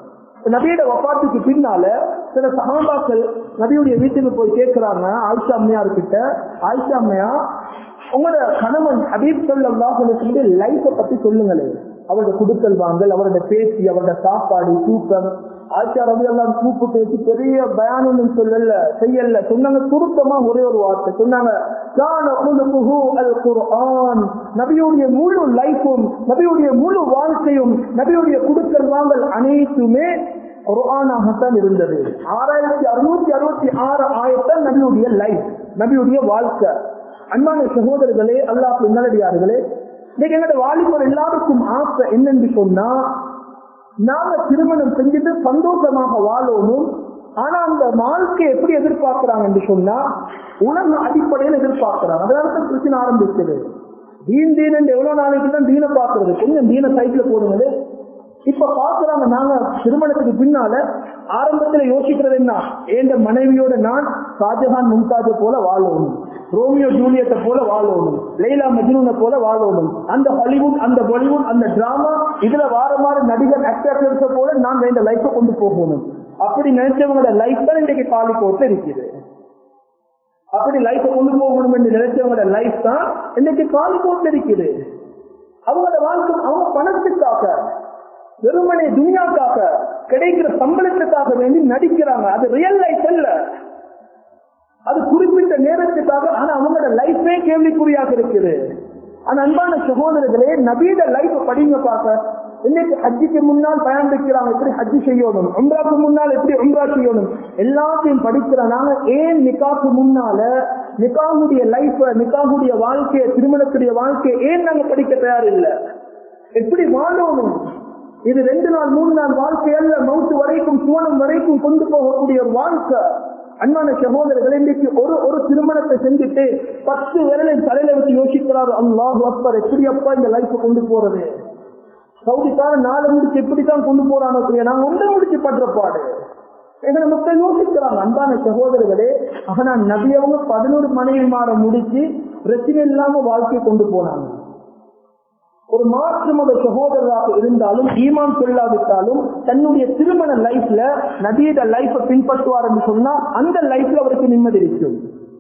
நபியோட வப்பாத்துக்கு பின்னால சில சகாபாக்கள் நபியுடைய வீட்டுக்கு போய் கேட்கிறாங்க ஆயிஷா அம்மையார் கிட்ட ஆயிஷா அம்மையா உங்களோட கணவன் ஹபீப் சொல்லலாம் சொல்லி லைஃப பத்தி சொல்லுங்களேன் அவரோட குடுக்கல் வாங்கல் அவரோட பேச்சு அவரோட சாப்பாடு தூக்கம் ஆயிஷா ரவி எல்லாம் கூப்பிட்டு வச்சு பெரிய பயானம் சொல்லல செய்யல சொன்னாங்க சுருக்கமா ஒரே ஒரு வார்த்தை சொன்னாங்க "கான குலுகுஹு அல் குர்ஆன்." நபியுடைய முழு லைஃபும் நபியுடைய முழு வாழ்க்கையும் நபியுடைய குடுக்கல் வாங்கல் அனைத்துமே குர்ஆனாகத்தான் இருந்தது ஆறாயிரத்தி அறுநூத்தி அறுபத்தி ஆறு ஆயிரத்தான் நபியுடைய லைஃப் நபியுடைய வாழ்க்கை அன்பான சகோதரர்களே அல்லாஹ் நல்லடியார்களே இன்னைக்கு எங்களோட வாலிபர் எல்லாருக்கும் ஆசை என்னன்னு சொன்னா நாம திருமணம் செஞ்சுட்டு சந்தோஷமாக வாழணும் ஆனா அந்த வாழ்க்கை எப்படி எதிர்பார்க்கிறாங்க என்று சொன்னா உலக அடிப்படையில் எதிர்பார்க்கிறாங்க அதனால தான் பிரச்சனை ஆரம்பிச்சது தீன் தீன் என்று எவ்வளவு நாளைக்கு தான் தீனை பார்க்கறது கொஞ்சம் தீன சைட்ல போடுங்களே இப்ப பாக்குறாங்க நாங்க திருமணத்துக்கு பின்னால ஆரம்பத்துல யோசிக்கிறது என்ன என் மனைவியோட நான் ஷாஜஹான் மும்தாஜ் போல வாழணும் ரோமியோ ஜூலியத்தை போல வாழணும் லைலா மஜ்னூனை போல வாழணும் அந்த ஹாலிவுட் அந்த பாலிவுட் அந்த டிராமா இதுல வார மாதிரி நடிகர் ஆக்டர்ஸ் போல நான் இந்த லைஃபை கொண்டு போகணும் அப்படி நினைச்சவங்களோட லைஃப் தான் இன்றைக்கு காலி போட்டு இருக்குது அப்படி லைஃபை கொண்டு போகணும் என்று நினைச்சவங்களோட லைஃப் தான் இன்னைக்கு காலி போட்டு இருக்குது அவங்களோட வாழ்க்கை அவங்க பணத்துக்காக வெறுமனே துனியாக்காக கிடைக்கிற சம்பளத்துக்காக வேண்டி நடிக்கிறாங்க அது ரியல் லைஃப் அல்ல அது குறிப்பிட்ட நேரத்துக்காக ஆனா அவங்களோட லைஃபே கேள்விக்குறியாக இருக்குது ஆனா அன்பான சகோதரர்களே நபீட லைஃப் படிங்க பார்க்க இன்னைக்கு ஹஜ்ஜிக்கு முன்னால் பயன் வைக்கிறாங்க எப்படி ஹஜ்ஜி செய்யணும் உம்ராக்கு முன்னால் எப்படி உம்ரா செய்யணும் எல்லாத்தையும் படிக்கிறோம் நாங்க ஏன் நிக்காக்கு முன்னால நிக்காகுடைய லைஃப் நிக்காகுடைய வாழ்க்கையை திருமணத்துடைய வாழ்க்கையை ஏன் நாங்க படிக்க தயார் இல்லை எப்படி வாழணும் இது ரெண்டு நாள் மூணு நாள் வாழ்க்கை அல்ல மவுத்து வரைக்கும் சுவனம் வரைக்கும் கொண்டு போகக்கூடிய ஒரு வாழ்க்கை அன்பான சகோதரர்கள் இன்றைக்கு ஒரு ஒரு திருமணத்தை செஞ்சுட்டு பத்து விரலை தலையில வச்சு யோசிக்கிறார் அல்லாஹ் அப்பர் எப்படி அப்பா இந்த லைஃப் கொண்டு போறது சவுதிக்கார நாலு முடிச்சு எப்படித்தான் கொண்டு போறானோ தெரியும் நாங்க ஒன்றை முடிச்சு படுற பாடு எங்களை மக்கள் யோசிக்கிறாங்க அன்பான சகோதரர்களே ஆனா நபியவங்க பதினோரு மனைவி மாற முடிச்சு பிரச்சனை இல்லாம வாழ்க்கையை கொண்டு போனாங்க ஒரு மாற்றுமத சகோதரராக இருந்தாலும் ஈமான் சொல்லாவிட்டாலும் தன்னுடைய திருமண லைஃப்ல நதியோட லைஃப பின்பற்றுவார் என்று சொன்னா அந்த லைஃப்ல அவருக்கு நிம்மதி இருக்கும்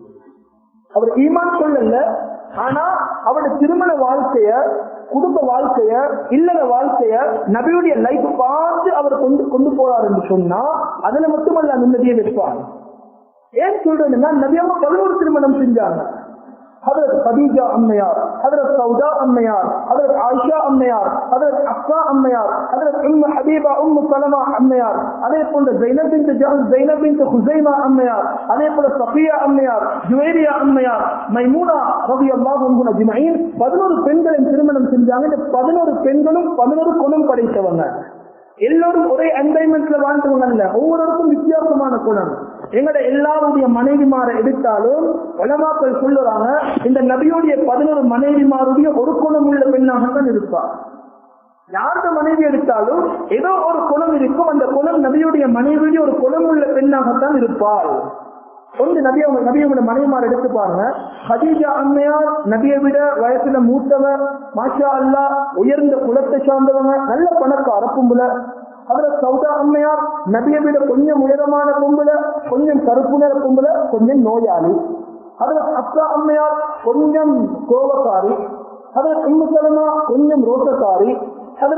அவர் ஈமான் சொல்லல ஆனா அவருடைய திருமண வாழ்க்கைய குடும்ப வாழ்க்கைய இல்லற வாழ்க்கைய நபியுடைய லைஃப் பார்த்து அவர் கொண்டு கொண்டு போறார் என்று சொன்னா அதுல மட்டுமல்ல நிம்மதியை வைப்பார் ஏன் சொல்றேன்னா நபியாம பதினோரு திருமணம் செஞ்சாங்க ஹதரத் கதீஜா அம்மையார் ஹதரத் சௌதா அம்மையார் ஹதரத் ஆயிஷா அம்மையார் ஹதரத் அஃபா அம்மையார் ஹதரத் உம்மு ஹபீபா உம்மு சலமா அம்மையார் அதே போன்ற ஜைனப் பின் ஜஹல் ஜைனப் பின் ஹுசைமா அம்மையார் அதே போல சஃபியா அம்மையார் ஜுவேரியா அம்மையார் மைமூனா ரவி அல்லாஹ் அஜ்மஈன் பதினோரு பெண்களின் திருமணம் செஞ்சாங்க இந்த பதினோரு பெண்களும் பதினோரு குணம் படைத்தவங்க எல்லோரும் ஒரே என்வைரன்மெண்ட்ல வாழ்ந்தவங்க அல்ல ஒவ்வொருவருக்கும் வித்தியாசமான குணம் எங்கட எல்லாருடைய மனைவிமார எடுத்தாலும் உலமாக்கள் சொல்லுறாங்க இந்த நபியுடைய பதினோரு மனைவிமாருடைய ஒரு குணம் உள்ள பெண்ணாகத்தான் இருப்பார் யாருடைய மனைவி எடுத்தாலும் ஏதோ ஒரு குணம் இருக்கும் அந்த குணம் நபியுடைய மனைவியுடைய ஒரு குணம் உள்ள பெண்ணாகத்தான் இருப்பாள் ஒன்று நபி அவங்க நபியோட மனைவிமார் எடுத்து பாருங்க ஹதீஜா அம்மையார் நபியை விட வயசுல மூத்தவர் மாஷா அல்லா உயர்ந்த குலத்தை சார்ந்தவங்க நல்ல பணக்கார கும்புல அதுல சௌதா அம்மையார் நபியை விட கொஞ்சம் உயரமான கும்புல கொஞ்சம் கருப்பு நிற கும்புல கொஞ்சம் நோயாளி அதுல அக்கா அம்மையார் கொஞ்சம் கோபக்காரி அதுல உம்மு சலமா கொஞ்சம் ரோசக்காரி அதுல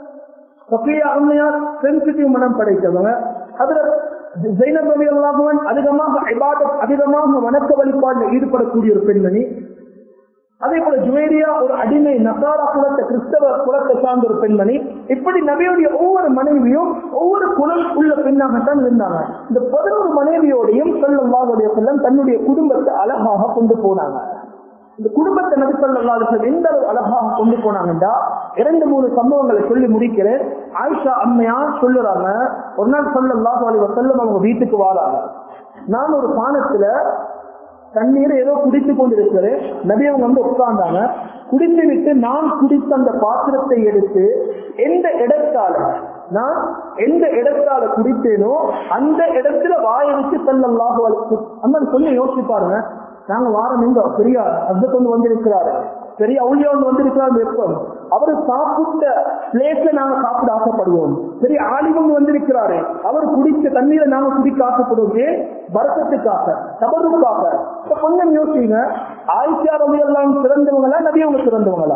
சஃபியா அம்மையார் சென்சிட்டிவ் மனம் படைத்தவங்க அதுல ஜெயினப் ரவி அல்லாஹுவன் அதிகமாக இபாதத் அதிகமாக வணக்க வழிபாட்டில் ஈடுபடக்கூடிய ஒரு பெண்மணி அதே போல ஜுவேரியா ஒரு அடிமை நசாரா குலத்தை கிறிஸ்தவ குலத்தை சார்ந்த ஒரு பெண்மணி இப்படி நபியுடைய ஒவ்வொரு மனைவியும் ஒவ்வொரு குலம் உள்ள பெண்ணாகத்தான் இருந்தாங்க இந்த பதினோரு மனைவியோடையும் சொல்லுடைய செல்லம் தன்னுடைய குடும்பத்தை அழகாக கொண்டு போனாங்க இந்த குடும்பத்தை நபி சொல்லா எந்த அளவு அழகாக கொண்டு போனாங்கன்றா இரண்டு மூணு சம்பவங்களை சொல்லி முடிக்கிறேன் ஆயிஷா அம்மையா சொல்லுறாங்க ஒரு நாள் சொல்லல்லாஹு அலி வசல்லம் அவங்க வீட்டுக்கு வாராங்க நான் ஒரு பானத்துல தண்ணீரை ஏதோ குடித்து கொண்டிருக்கிறேன் நபி அவங்க வந்து உட்கார்ந்தாங்க குடித்து விட்டு நான் குடித்த அந்த பாத்திரத்தை எடுத்து எந்த இடத்தால நான் எந்த இடத்தால குடித்தேனோ அந்த இடத்துல வாய வச்சு செல்லல்லாஹு அந்த சொல்லி யோசிச்சு பாருங்க நாங்க வாரம் எங்க பெரிய அந்த கொண்டு வந்திருக்கிறாரு பெரிய அவுளியா ஒன்று வந்திருக்கிறார் வெப்பம் அவர் சாப்பிட்ட பிளேஸ்ல நாங்க சாப்பிட ஆசைப்படுவோம் பெரிய ஆலிவம் வந்திருக்கிறாரு அவர் குடிச்ச தண்ணீரை நாங்க குடிக்க ஆசைப்படுவோம் ஏன் வருத்தத்துக்காக தவறுக்காக இப்ப கொஞ்சம் யோசிங்க ஆயிஷா ரவி எல்லாம் சிறந்தவங்களா நபி அவங்க சிறந்தவங்களா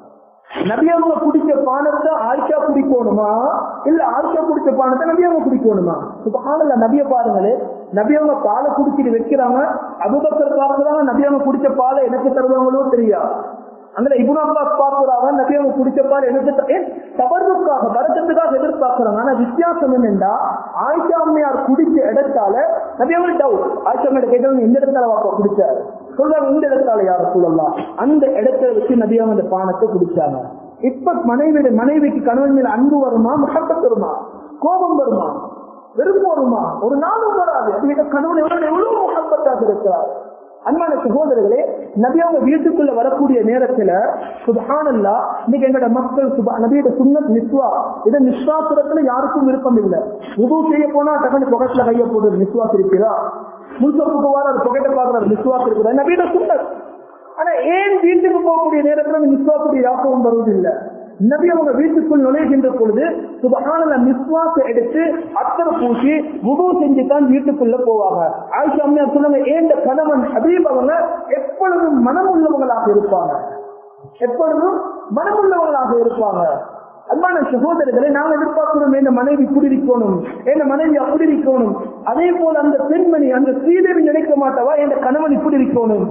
நபி அவங்க குடிச்ச பானத்தை ஆயிஷா குடிக்கணுமா இல்ல ஆயிஷா குடிச்ச பானத்தை நபி அவங்க குடிக்கணுமா சுபஹானல்ல நபிய பாருங்களே நபி அவங்க பாலை குடிச்சிட்டு வைக்கிறாங்க அபுபக்கர் பார்க்கறாங்க நபி அவங்க குடிச்ச பாலை எனக்கு தருவாங்களோ தெரியா அந்த இபுன் அப்பாஸ் பார்க்கிறாங்க நபி அவங்க குடிச்ச பால் எனக்கு த- ஏன் தவறுக்காக வரக்கத்துக்காக எதிர்பார்க்கறாங்க ஆனா வித்தியாசம் என்னண்டா ஆயிஷா அம்மையார் குடிச்ச இடத்தால நபி அவங்க டவுட் ஆயிஷா அம்மையார் கேட்கறாங்க இந்த இடத்துல வாப்பா குடிச்சாரு சொல்றாங்க இந்த இடத்தால யார சொல்லலாம் அந்த இடத்துல வச்சு நபி அவங்க அந்த பானத்தை குடிச்சாங்க இப்ப மனைவி மனைவிக்கு கணவன் மேல அன்பு வருமா முகப்பத் வருமா கோபம் வருமா வெறுப்பு வருமா ஒரு நாளும் வராது அது கணவன் எவ்வளவு எவ்வளவு முகப்பத்தாக இருக்கிறார் அன்பான சகோதரர்களே நபி அவங்க வீட்டுக்குள்ள வரக்கூடிய நேரத்துல சுபஹானல்லா இன்னைக்கு எங்களோட மக்கள் சுபா நபியோட சுண்ணத் நிஸ்வா இதை நிஸ்வாசுரத்துல யாருக்கும் விருப்பம் இல்லை உதவு செய்ய போனா டக்குனு புகத்துல கைய போடுறது நிஸ்வாஸ் இருக்கிறா முன்சப்புக்கு வர அது புகைட்ட பாக்குறாரு நிஸ்வாஸ் இருக்கிறா நபியோட சுண்ணத் ஆனா ஏன் வீட்டுக்கு போகக்கூடிய நேரத்துல அந்த நிஸ்வாசுடைய யாபகம் வருவதில்லை நபி அவங்க வீட்டுக்குள் நுழைகின்ற பொழுது சுபகான நிஸ்வாச எடுத்து அத்தனை பூசி முகு செஞ்சு தான் வீட்டுக்குள்ள போவாங்க ஆயிஷா அம்மையார் சொல்லுங்க ஏண்ட கணவன் ஹபீப் அவங்க எப்பொழுதும் மனம் உள்ளவங்களாக இருப்பாங்க எப்பொழுதும் மனம் உள்ளவங்களாக இருப்பாங்க அன்பான சகோதரர்களை நாங்கள் எதிர்பார்க்கிறோம் என் மனைவி இப்படி இருக்கணும் என் மனைவி அப்படி இருக்கணும் அதே போல அந்த பெண்மணி அந்த ஸ்ரீதேவி நினைக்க மாட்டவா என் கணவன் இப்படி இருக்கணும்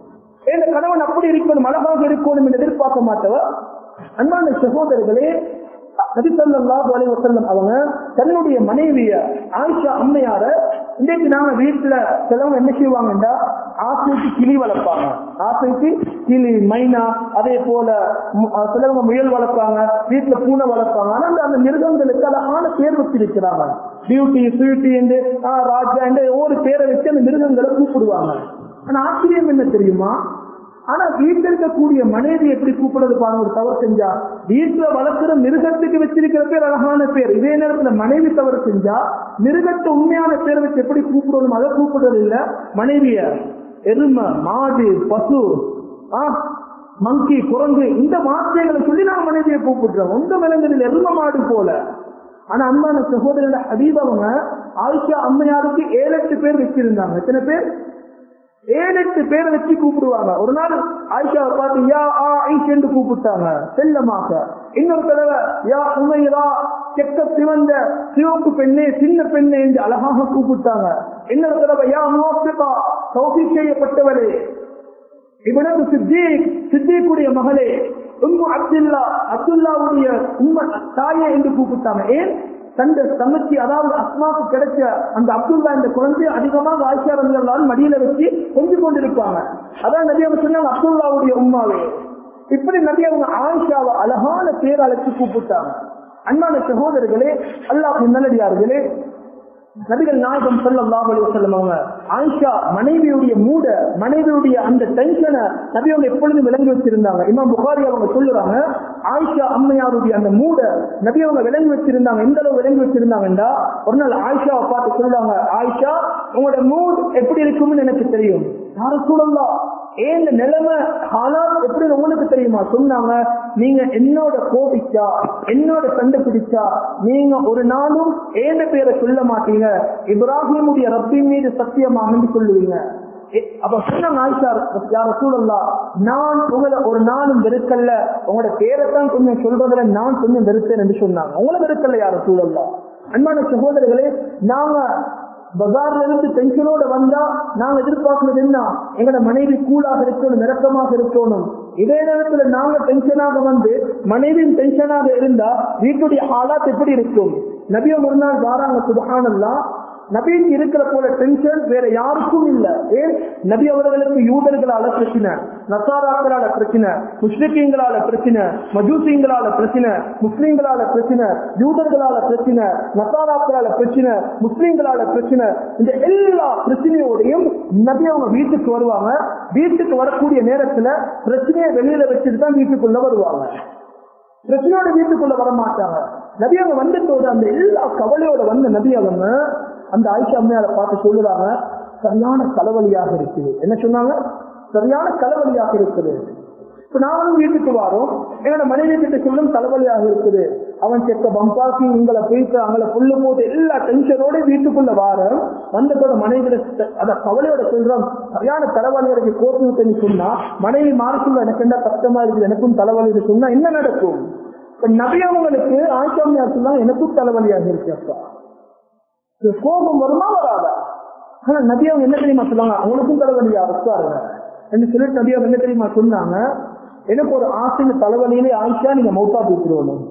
என் கணவன் அப்படி இருக்கணும் அழகாக இருக்கணும் என்று எதிர்பார்க்க மாட்டவா அன்பான சகோதரர்களே நபிசல்லாஹு அலைஹி வஸல்லம் அவங்க தன்னுடைய மனைவிய ஆயிஷா அம்மையார இன்றைக்கு நாங்க வீட்டுல சிலவங்க என்ன செய்வாங்கன்னா ஆசைக்கு கிளி வளர்ப்பாங்க ஆசைக்கு கிளி மைனா அதே போல மு- அஹ் சிலவங்க முயல் வளர்ப்பாங்க வீட்டுல பூனை வளர்ப்பாங்க ஆனா அந்த- அந்த மிருகங்களுக்கு அழகான பேர் வச்சிருக்கிறாங்க பியூட்டி ஸ்வீட்டி என்று ஆஹ், ராஜா என்று ஒவ்வொரு பேரை வச்சு அந்த மிருகங்களை கூப்பிடுவாங்க ஆனா ஆச்சரியம் என்ன தெரியுமா ஆனா வீட்டில் இருக்கக்கூடிய மனைவி எப்படி கூப்பிடுறது பாருங்க ஒரு தவறு செஞ்சா வீட்டுல வளர்க்கிற மிருகத்துக்கு வச்சிருக்கிற பேர் அழகான பேர் இதே நேரத்துல மனைவி தவறு செஞ்சா மிருகத்தை உண்மையான பேர் வச்சு எப்படி கூப்பிடணும் அதை கூப்பிடுறது இல்ல மனைவிய எருமை மாடு பசு ஆ மங்கி குரங்கு இந்த வார்த்தைகளை சொல்லி நாங்க மனைவியை கூப்பிடுறோம் உங்க விலங்குகளில் எரும மாடு போல ஆனா அம்மான சகோதரர் ஹபீபவங்க ஆயிஷா அம்மையாருக்கு ஏழு எட்டு பேர் வச்சிருந்தாங்க எத்தனை பேர் ஏழு எட்டு பேரை வச்சு கூப்பிடுவாங்க ஒரு நாள் ஆயிஷாவை பார்த்து யா ஆ ஐஷ் என்று கூப்பிட்டாங்க செல்லமாக இன்னொரு தடவை யா உமையரா செக்க சிவந்த சிவப்பு பெண்ணே சின்ன பெண்ணே என்று அழகாக கூப்பிட்டாங்க இன்னொரு தடவை யா மோசிகா சௌஃபி செய்யப்பட்டவளே இவனது சித்திக் சித்திக்குடைய மகளே உம்மு அப்துல்லா அப்துல்லாவுடைய உம்ம தாயே என்று கூப்பிட்டாங்க ஏன் தந்த தங்கச்சி அதாவது அஸ்மாக்கு கிடைச்ச அந்த அப்துல்லா இந்த குழந்தை அதிகமாக ஆயிஷா ரலியல்லாஹு மடியில வச்சு கொஞ்சம் கொண்டிருப்பாங்க அதான் நபி அவங்க சொன்னாங்க அப்துல்லாவுடைய உம்மாவே இப்படி நபி அவங்க ஆயிஷாவை அழகான பேர் அழைச்சு கூப்பிட்டாங்க அன்பான சகோதரர்களே அல்லாஹ் நல்லடியார்களே நபிகள் நாயகம் ஸல்லல்லாஹு அலைஹி வஸல்லம் அவங்க ஆயிஷா மனைவியுடைய மூட மனைவியுடைய அந்த டென்ஷனை நபி அவங்க எப்பொழுதும் விளங்கி வச்சிருந்தாங்க இமாம் புகாரி அவங்க சொல்லுறாங்க ஆயிஷா அம்மையாருடைய அந்த மூட நபி அவங்க விளங்கி வச்சிருந்தாங்க எந்த அளவு விளங்கி வச்சிருந்தாங்கன்றா ஒரு நாள் ஆயிஷாவை பார்த்து சொல்லுவாங்க ஆயிஷா உங்களோட மூட் எப்படி இருக்கும்னு எனக்கு தெரியும் யாரு சூழல்லாம் ஏன் இந்த நிலைமை ஹாலாத் எப்படி உங்களுக்கு தெரியுமா சொன்னாங்க நீங்க என்னோட கோபிச்சா என்னோட சண்டை பிடிச்சா நீங்க ஒரு நாளும் ஏந்த பேரை சொல்ல மாட்டீங்க இப்ராஹிமுடைய ரப்பின் மீது சத்தியமாகன்னு சொல்லுவீங்க எ- அப்ப சொன்னாங்க ஆயிஷா யார சூழல்லா நான் உங்களை ஒரு நாளும் வெறுக்கல்ல உங்களோட பேரைத்தான் கொஞ்சம் சொல்றதுல நான் கொஞ்சம் வெறுத்தேன் என்று சொன்னாங்க உங்களை வெறுக்கல்ல யார சூழல்லா அன்பான சகோதரர்களே நாங்க பஜார்ல இருந்து டென்ஷனோட வந்தா நாங்க எதிர்பார்க்கிறது என்ன எங்களோட மனைவி கூலாக இருக்கணும் இறக்கமாக இருக்கணும் இதே நேரத்துல நாங்க டென்ஷனாக வந்து மனைவியும் டென்ஷனாக இருந்தா வீட்டுடைய ஆளாத் எப்படி இருக்கும் நபிய ஒரு நாள் வாராங்க சுபஹானல்லா நபிக்கு இருக்கிற போல டென்ஷன் வேற யாருக்கும் இல்ல ஏன் நபி அவர்களுக்கு யூதர்களால பிரச்சனை நசாராக்களால பிரச்சனை முஸ்லிக்கீங்களால பிரச்சனை மஜூசிங்களால பிரச்சனை முஸ்லிம்களால பிரச்சனை யூதர்களால பிரச்சனை நசாராக்களால பிரச்சனை முஸ்லிம்களால பிரச்சனை இந்த எல்லா பிரச்சனையோடையும் நபி அவங்க வீட்டுக்கு வருவாங்க வீட்டுக்கு வரக்கூடிய நேரத்துல பிரச்சனையை வெளியில வச்சுட்டு தான் வீட்டுக்குள்ள வருவாங்க பிரச்சனையோட வீட்டுக்குள்ள வர மாட்டாங்க நபி அவங்க வந்துட்டோட அந்த எல்லா கவலையோட வந்த நபி அவங்க அந்த ஆயிஷா அம்மையார பார்த்து சொல்லுறாங்க சரியான தலைவலியாக இருக்குது என்ன சொன்னாங்க சரியான தலைவலியாக இருக்குது இப்ப நாங்களும் வீட்டுக்கு வரோம் என்னோட மனைவி கிட்ட சொல்லும் தலைவலியாக இருக்குது அவன் செக்க பம்பாக்கி உங்களை போயிட்டு அவங்கள புல்லு போட்டு எல்லா டென்ஷனோட வீட்டுக்குள்ள வாரம் வந்ததோட மனைவி அத கவலையோட சொல்றோம் சரியான தலைவலி எனக்கு கோர்த்து சொன்னா மனைவி மாறக்குள்ள எனக்கு என்ன கஷ்டமா இருக்குது எனக்கும் தலைவலி சொன்னா என்ன நடக்கும் இப்ப நபி அவங்களுக்கு ஆச்சாமியா சொன்னா எனக்கும் தலைவலியாக இருக்கு அப்பா இது கோபம் வருமா வராதா ஆனா நபி அவங்க என்ன தெரியுமா சொல்லுவாங்க அவங்களுக்கும் தலைவலியா உட்காருங்க என்று சொல்லிட்டு நபி அவங்க என்ன தெரியுமா சொன்னாங்க எனக்கு ஒரு ஆசைன்னு தலைவலியிலே ஆயிஷா நீங்க மௌத்தா பேசிடுவணும்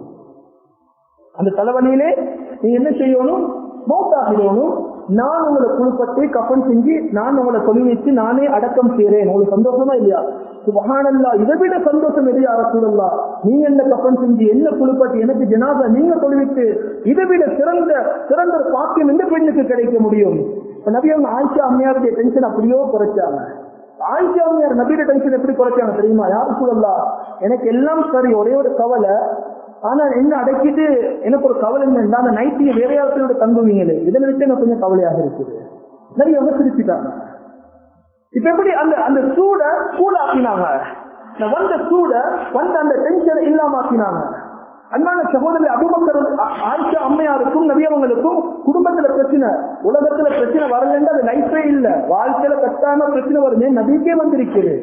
அந்த தலைவலியிலே நீங்க என்ன செய்யணும் மௌத்தாகிடணும் நான் உங்களை குழுப்பட்டு கப்பன் செஞ்சு நான் உங்களை சொல்லி வச்சு நானே அடக்கம் செய்யறேன் உங்களுக்கு சந்தோஷமா இல்லையா சுபஹானல்லா இதை விட சந்தோஷம் எது யார சூழல்லா நீ என்ன கப்பன் செஞ்சு என்ன குழுப்பட்டு எனக்கு ஜனாதா நீங்க சொல்லிவிட்டு இதை விட சிறந்த சிறந்த ஒரு பாக்கியம் எந்த பெண்ணுக்கு கிடைக்க முடியும் இப்ப நபி அவங்க ஆயிஷா அம்மையாருடைய டென்ஷன் அப்படியோ குறைச்சாங்க ஆயிஷா அம்மையார் நபியோட டென்ஷன் எப்படி குறைச்சாங்க தெரியுமா யாரு சூழல்லா எனக்கு எல்லாம் சரி ஒரே ஒரு கவலை ஆனா என்ன அடக்கிட்டு எனக்கு ஒரு கவலை என்னன்னா அந்த நைட்டியை வேற யாரத்தோட தங்குவீங்களே இதை நினைச்சு எனக்கு கொஞ்சம் கவலையாக இருக்குது நிறைய அவங்க சிரிச்சுட்டாங்க இப்ப எப்படி அந்த அந்த சூட சூடாக்கினாங்க இந்த வந்த சூட வந்த அந்த டென்ஷனை இல்லாம ஆக்கினாங்க அன்பான சகோதரி அபுபக்கர் ஆயிஷா அம்மையாருக்கும் நபியவங்களுக்கும் குடும்பத்துல பிரச்சனை உலகத்துல பிரச்சனை வரலன்னு அது லைஃபே இல்ல வாழ்க்கையில கட்டாம பிரச்சனை வருது நபிக்கே வந்திருக்கிறது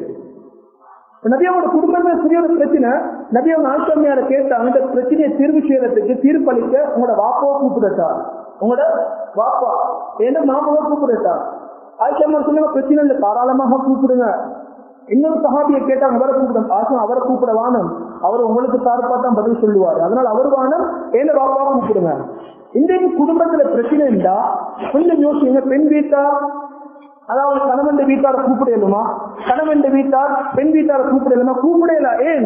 நபியாவோட குடும்பத்துல சிறிய ஒரு பிரச்சனை நபி அவங்க ஆசிரமியார கேட்டாங்க இந்த பிரச்சனையை தீர்வு செய்யறதுக்கு தீர்ப்பளிக்க உங்களோட வாப்பாவை கூப்பிடட்டா உங்களோட வாப்பா ஏன்னா மாமாவை கூப்பிடட்டா ஆயிஷா சொல்லுங்க பிரச்சனை இல்லை தாராளமாக கூப்பிடுங்க இன்னொரு சகாபியை கேட்டாங்க அவரை கூப்பிட ஆசம் அவரை கூப்பிட வானம் அவர் உங்களுக்கு சார்பா தான் பதில் சொல்லுவார் அதனால அவர் வானம் என்ன வாப்பாவை கூப்பிடுங்க இன்றைக்கு குடும்பத்துல பிரச்சனை இருந்தா கொஞ்சம் யோசிங்க பெண் வீட்டா அதாவது கணவன் வீட்டார கூப்பிடலுமா கணவன் வீட்டார் பெண் வீட்டார கூப்பிடலுமா கூப்பிடல ஏன்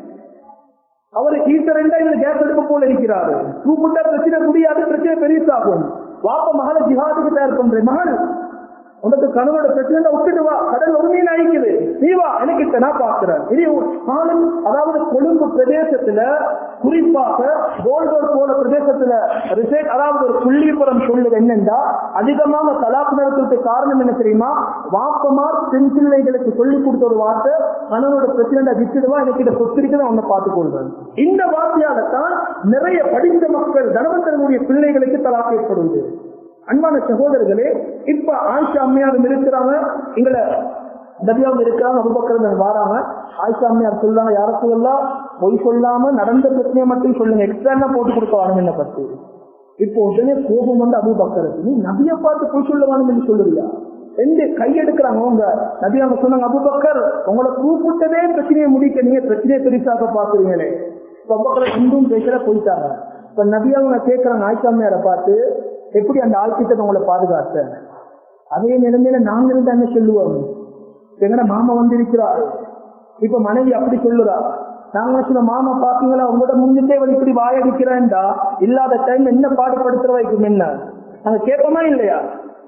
அவர் ஹீட்டர் ரெண்டா இந்த கேஸ் எடுக்க போல இருக்கிறாரு கூப்பிட்டா பிரச்சனை முடியாது பிரச்சனை பெருசாகும் வாப்ப மகள ஜிஹாதுக்கு தயார் பண்றேன் மகள் உனக்கு கணவனோட பிரச்சனை விட்டுட்டு வா கடல் உரிமையில அழிக்குது நீ வா எனக்கு இப்ப நான் பாக்குறேன் இது காலம் அதாவது கொழும்பு பிரதேசத்துல குறிப்பாக கோல்டோர் போல பிரதேசத்துல ரிசர்ச் அதாவது ஒரு புள்ளிப்புறம் சொல்லுது என்னென்றா அதிகமாக தலாக் நடத்துறதுக்கு காரணம் என்ன தெரியுமா வாப்பமார் பெண் பிள்ளைகளுக்கு சொல்லிக் கொடுத்த ஒரு வார்த்தை கணவனோட பிரச்சனை விட்டுடுவா எனக்கு இதை சொத்திருக்கதான் அவனை பார்த்துக் கொள்றேன் இந்த வார்த்தையாகத்தான் நிறைய படித்த மக்கள் தனவந்தரனுடைய பிள்ளைகளுக்கு தலாக் ஏற்படுது அன்பான சகோதரர்களே இப்ப ஆயிஷா அம்மையாரும் இருக்கிறாங்க எங்களை நபியாவும் இருக்கிறாங்க அபுபக்கர் வாராங்க ஆயிஷா அம்மையார் சொல்லுவாங்க யார சொல்லலாம் பொய் சொல்லாம நடந்த பிரச்சனையை மட்டும் சொல்லுங்க எக்ஸ்ட்ரா போட்டு கொடுக்க வாங்க என்ன பத்தி இப்போ உடனே கோபம் வந்து அபுபக்கருக்கு நீ நபியை பார்த்து பொய் சொல்ல வேணும்னு சொல்லுறியா எந்த கையெடுக்கிறாங்க அவங்க நபி அவங்க சொன்னாங்க அபுபக்கர் உங்களை கூப்பிட்டதே பிரச்சனையை முடிக்க நீங்க பிரச்சனையை பெருசாக பாக்குறீங்களே அபுபக்கரை இன்றும் பேசல போயிட்டாங்க இப்ப நபி அவங்க கேட்கிறாங்க ஆயிஷாமியாரை பார்த்து எப்படி அந்த ஆழ்த்திட்ட உங்களை பாதுகாத்த அதே நிலைமையில நாங்க இருந்தா என்ன சொல்லுவோம் எங்கட மாமா வந்திருக்கிறார் இப்ப மனைவி அப்படி சொல்லுறா நாங்க சொன்ன மாமா பாத்தீங்களா உங்களோட முன்னிட்டே வந்து இப்படி வாயடிக்கிறேன்டா இல்லாத டைம் என்ன பாடுபடுத்துற வைக்கும் என்ன நாங்க கேட்போமா இல்லையா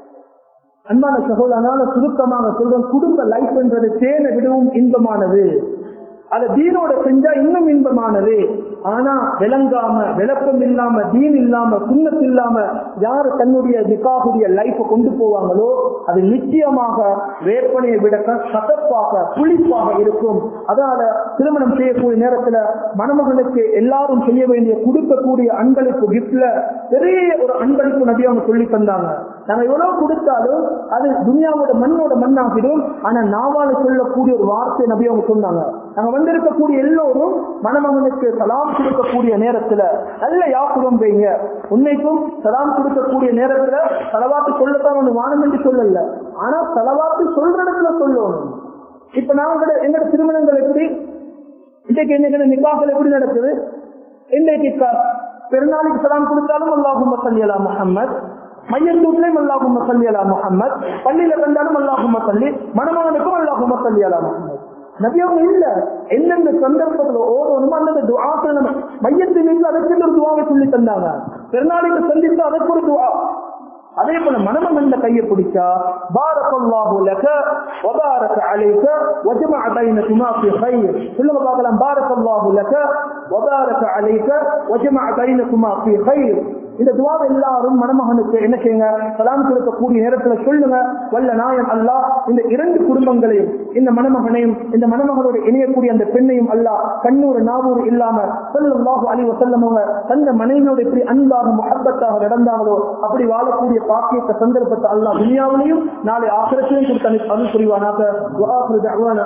அன்பான சகோதரர் அதனால சுருக்கமாக சொல்றோம் குடும்ப லைஃப்ன்றது தேனை விடவும் இன்பமானது அதை தீனோட செஞ்சா இன்னும் இன்பமானது ஆனா விளங்காம விளக்கம் இல்லாம தீன் இல்லாம சுண்ணத்து இல்லாம யாரு தன்னுடைய நிக்காகுடைய லைஃப கொண்டு போவாங்களோ அது நிச்சயமாக வேப்பனையை விட சதப்பாக புளிப்பாக இருக்கும் அதனால திருமணம் செய்யக்கூடிய நேரத்துல மணமகனுக்கு எல்லாரும் செய்ய வேண்டிய கொடுக்கக்கூடிய அன்பளிப்பு கிஃப்ட்ல பெரிய ஒரு அன்பளிப்பு நபி அவங்க சொல்லி தந்தாங்க நாங்க எவ்வளவு கொடுத்தாலும் அது துனியாவோட மண்ணோட மண்ணாகிடும் ஆனா நாவால சொல்லக்கூடிய ஒரு வார்த்தை நபி அவங்க சொன்னாங்க நாங்க வந்திருக்கக்கூடிய எல்லோரும் மணமகனுக்கு சலாம் கொடுக்கக்கூடிய நேரத்துல நல்ல யாக்குடம் வைங்க உண்மைக்கும் சலாம் கொடுக்கக்கூடிய நேரத்துல தலவாத்து சொல்லத்தான் ஒண்ணு வானம் என்று சொல்லல ஆனா தலவாத்து சொல்ற இடத்துல சொல்லணும் இப்ப நாங்க எங்கட திருமணங்கள் எப்படி இன்றைக்கு என்ன நிக்காக்கள் எப்படி நடக்குது இன்றைக்கு பெருநாளைக்கு சலாம் கொடுத்தாலும் அல்லாஹும் சல்லியலா முகமது மையத்தூட்லையும் அல்லாஹும் சல்லியலா முகமது பள்ளியில கண்டாலும் அல்லாஹும் சல்லி மணமகனுக்கும் அல்லாஹும் சல்லியலா முகமது நபியவங்க இல்ல எந்தெந்த சந்தர்ப்பத்துல ஓடணுமோ அந்த துவாக்கள் நம்ம மையத்தை மீது அதற்கு ஒரு துவாவை சொல்லி தந்தாங்க பெருநாளைக்கு சந்தித்து அதற்கு ஒரு துவா அதே போல மனமம் என்ற கையை பிடிச்சா பாரக்கல்லாஹு லக வபாரக அலைக வஜமஅ பைனகுமா ஃபி கைர் சொல்லுங்க பார்க்கலாம் பாரக்கல்லாஹு லக வபாரக அலைக வஜமஅ பைனகுமா ஃபி கைர் இந்த துவாவை எல்லாரும் மணமகனுக்கு என்ன செய்யுங்க சலாம் கொடுக்கக்கூடிய நேரத்துல சொல்லுங்க வல்ல நாயன் அல்லாஹ் இந்த இரண்டு குடும்பங்களையும் இந்த மணமகனையும் இந்த மணமகனோடு இணையக்கூடிய அந்த பெண்ணையும் அல்லாஹ் கண்ணூர் நாவூர் இல்லாம சொல்லல்லாஹு அலி வசல்லமவங்க தந்த மனைவியோடு எப்படி அன்பாக முகப்பத்தாக நடந்தாங்களோ அப்படி வாழக்கூடிய பாக்கியத்த சந்தர்ப்பத்தை அல்லாஹ் துனியாவிலையும் நாளை ஆசிரத்திலையும் கொடுத்து அனுப்பி அருள் புரிவானாக